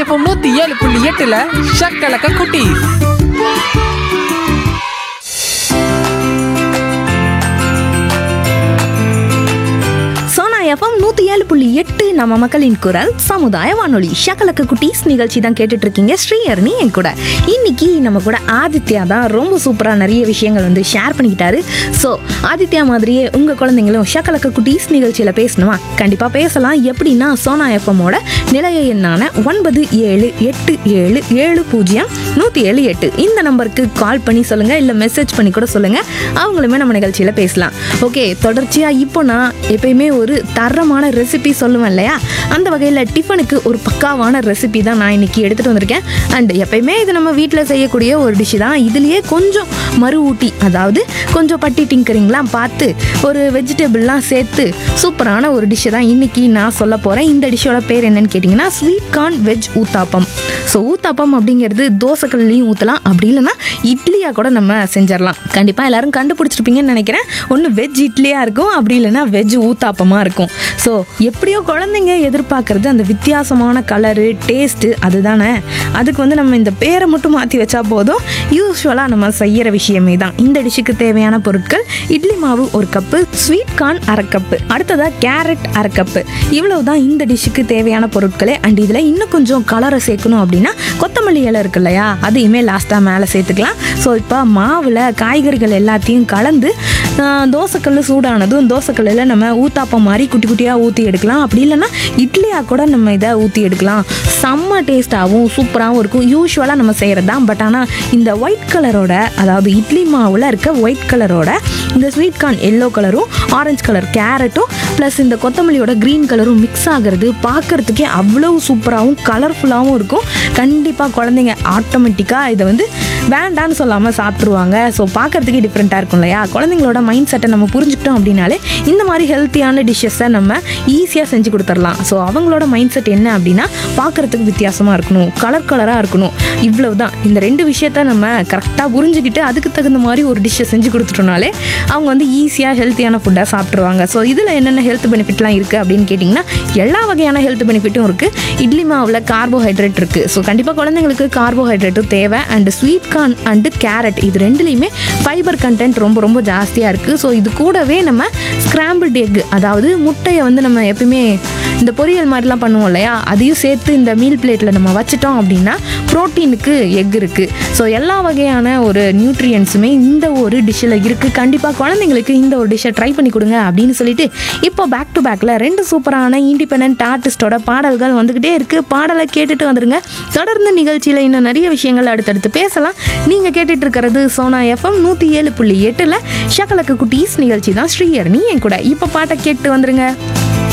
FM நூத்தி ஏழு புள்ளி எட்டுல ஷக்கலக்க குட்டி சோனா எஃப்எம் நூத்தி ஏழு புள்ளி எட்டு நம்ம மக்களின் குரல் சமுதாய வானொலி ஷக்கலக்க குட்டீஸ் நிகழ்ச்சி தான் கேட்டுட்டு இருக்கீங்க ஸ்ரீஹரணி என் கூட இன்னைக்கு நம்ம கூட ஆதித்யா தான் ரொம்ப சூப்பரா நிறைய விஷயங்கள் வந்து ஷேர் பண்ணிக்கிட்டாரு ஸோ ஆதித்யா மாதிரியே உங்க குழந்தைங்களும் ஷக்கலக்க குட்டீஸ் நிகழ்ச்சியில பேசணுமா கண்டிப்பா பேசலாம் எப்படின்னா சோனா எஃப்எம்மோட நிலைய எண்ணான ஒன்பது ஏழு எட்டு ஏழு ஏழு பூஜ்ஜியம் நூத்தி ஏழு எட்டு இந்த நம்பருக்கு கால் பண்ணி சொல்லுங்க இல்ல மெசேஜ் பண்ணி கூட சொல்லுங்க அவங்களுமே நம்ம நிகழ்ச்சியில பேசலாம் ஓகே தொடர்ச்சியா இப்போ நான் எப்பயுமே ஒரு தரமான ரெசிபி சொல்லுவேன் இல்லையா அந்த வகையில் டிஃபனுக்கு ஒரு பக்காவான ரெசிபி தான் நான் இன்னைக்கு எடுத்துட்டு வந்திருக்கேன் அண்ட் எப்பயுமே இது நம்ம வீட்டில் செய்யக்கூடிய ஒரு டிஷ் தான் இதுலயே கொஞ்சம் மறு ஊட்டி அதாவது கொஞ்சம் பட்டி டிங்கரிங்லாம் பார்த்து ஒரு வெஜிடபிள்லாம் சேர்த்து சூப்பரான ஒரு டிஷ்ஷை தான் இன்னைக்கு நான் சொல்ல போகிறேன் இந்த டிஷ்ஷோட பேர் என்னன்னு கேட்டிங்கன்னா sweet corn veg uttapam so uttapam அப்படிங்கிறது தோசைக்கல்லையும் ஊற்றலாம் அப்படி இல்லைன்னா இட்லியாக கூட நம்ம செஞ்சிடலாம் கண்டிப்பாக எல்லாரும் கண்டுபிடிச்சிருப்பீங்கன்னு நினைக்கிறேன் ஒன்று வெஜ் இட்லியாக இருக்கும் அப்படி இல்லைன்னா வெஜ் ஊத்தாப்பமாக இருக்கும் ஸோ எப்படியோ குழந்தைங்க எதிர்பார்க்கறது அந்த வித்தியாசமான கலரு டேஸ்ட்டு அதுதானே அதுக்கு வந்து நம்ம இந்த பேரை மட்டும் மாற்றி வச்சா போதும் யூஸ்வலாக நம்ம செய்கிற விஷயமே தான் இந்த டிஷ்ஷுக்கு தேவையான பொருட்கள் இட்லி மாவு ஒரு கப்பு ஸ்வீட் கார்ன் அரை கப்பு அடுத்ததாக கேரட் அரை கப்பு இவ்வளவு தான் இந்த டிஷ்ஷுக்கு தேவையான பொருட்களே அண்ட் இதில் இன்னும் கொஞ்சம் கலரை சேர்க்கணும் அப்படின்னா கொத்தமல்லி இலை இருக்கு இல்லையா அதையுமே லாஸ்ட்டாக மேலே சேர்த்துக்கலாம் ஸோ இப்போ மாவில் காய்கறிகள் எல்லாத்தையும் கலந்து ஆஹ், தோசைக்கல் சூடானதும் தோசைக்கல்லில் நம்ம ஊத்தாப்பம் மாதிரி குட்டி குட்டியாக ஊற்றி எடுக்கலாம் அப்படி இல்லைன்னா இட்லியாக கூட நம்ம இதை ஊற்றி எடுக்கலாம் செம்ம டேஸ்ட்டாகவும் சூப்பராகவும் இருக்கும் யூஸ்வலாக நம்ம செய்கிறது தான் பட் ஆனால் இந்த ஒயிட் கலரோட அதாவது இட்லி மாவில் இருக்க ஒயிட் கலரோட இந்த ஸ்வீட் கார்ன் எல்லோ கலரும் ஆரஞ்சு கலர் கேரட்டும் ப்ளஸ் இந்த கொத்தமல்லியோட க்ரீன் கலரும் மிக்ஸ் ஆகிறது பார்க்கறதுக்கே அவ்வளோ சூப்பராகவும் கலர்ஃபுல்லாகவும் இருக்கும் கண்டிப்பாக குழந்தைங்க ஆட்டோமேட்டிக்காக இதை வந்து வேண்டான்னு சொல்லாமல் சாப்பிட்ருவாங்க ஸோ பார்க்கறதுக்கே டிஃப்ரெண்ட்டாக இருக்கும் இல்லையா குழந்தைங்களோட மைண்ட் செட்டை நம்ம புரிஞ்சுக்கிட்டோம் அப்படின்னாலே இந்த மாதிரி ஹெல்த்தியான டிஷ்ஷஸை நம்ம ஈஸியாக செஞ்சு கொடுத்துடலாம் ஸோ அவங்களோட மைண்ட் செட் என்ன அப்படின்னா பார்க்கறதுக்கு வித்தியாசமாக இருக்கணும் கலர் கலராக இருக்கணும் இவ்வளவு தான் இந்த ரெண்டு விஷயத்த நம்ம கரெக்டாக புரிஞ்சுக்கிட்டு அதுக்கு தகுந்த மாதிரி ஒரு டிஷ்ஷை செஞ்சு கொடுத்துட்டோம்னாலே அவங்க வந்து ஈஸியாக ஹெல்த்தியான ஃபுட்டாக சாப்பிட்ருவாங்க ஸோ இதில் என்னென்ன ஹெல்த் பெனிஃபிட்லாம் இருக்குது அப்படின்னு கேட்டிங்கன்னா எல்லா வகையான ஹெல்த் பெனிஃபிட்டும் இருக்குது இட்லி மாவில் கார்போஹைட்ரேட் இருக்குது ஸோ கண்டிப்பாக குழந்தைங்களுக்கு கார்போஹைட்ரேட்டும் தேவை and sweet corn and carrot இது ரெண்டுலேயுமே ஃபைபர் கண்டென்ட் ரொம்ப ரொம்ப ஜாஸ்தியாக இருக்குது ஸோ இது கூடவே நம்ம ஸ்கிராம்பிள்ட் எக் அதாவது முட்டையை வந்து நம்ம எப்பயுமே இந்த பொரியல் மாதிரிலாம் பண்ணுவோம் இல்லையா அதையும் சேர்த்து இந்த மீல் பிளேட்டில் நம்ம வச்சிட்டோம் அப்படின்னா ப்ரோட்டீனுக்கு எக் இருக்குது ஸோ எல்லா வகையான ஒரு நியூட்ரியன்ஸுமே இந்த ஒரு டிஷ்ஷில் இருக்குது கண்டிப்பாக குழந்தைங்களுக்கு இந்த ஒரு டிஷ்ஷை ட்ரை பண்ணி கொடுங்க அப்படின்னு சொல்லிட்டு இப்போ பேக் டு பேக்கில் ரெண்டு சூப்பரான இண்டிபெண்ட் ஆர்டிஸ்டோட பாடல்கள் வந்துக்கிட்டே இருக்குது பாடலை கேட்டுட்டு வந்துருங்க தொடர்ந்து நிகழ்ச்சியில் இன்னும் நிறைய விஷயங்கள் அடுத்தடுத்து பேசலாம் நீங்கள் கேட்டுட்டு இருக்கிறது சோனா எஃப்எம் நூற்றி ஏழு புள்ளி எட்டில் ஷக்கலக்கு குட்டீஸ் நிகழ்ச்சி தான் ஸ்ரீயர்னி என் கூட இப்போ பாட்டை கேட்டு வந்துருங்க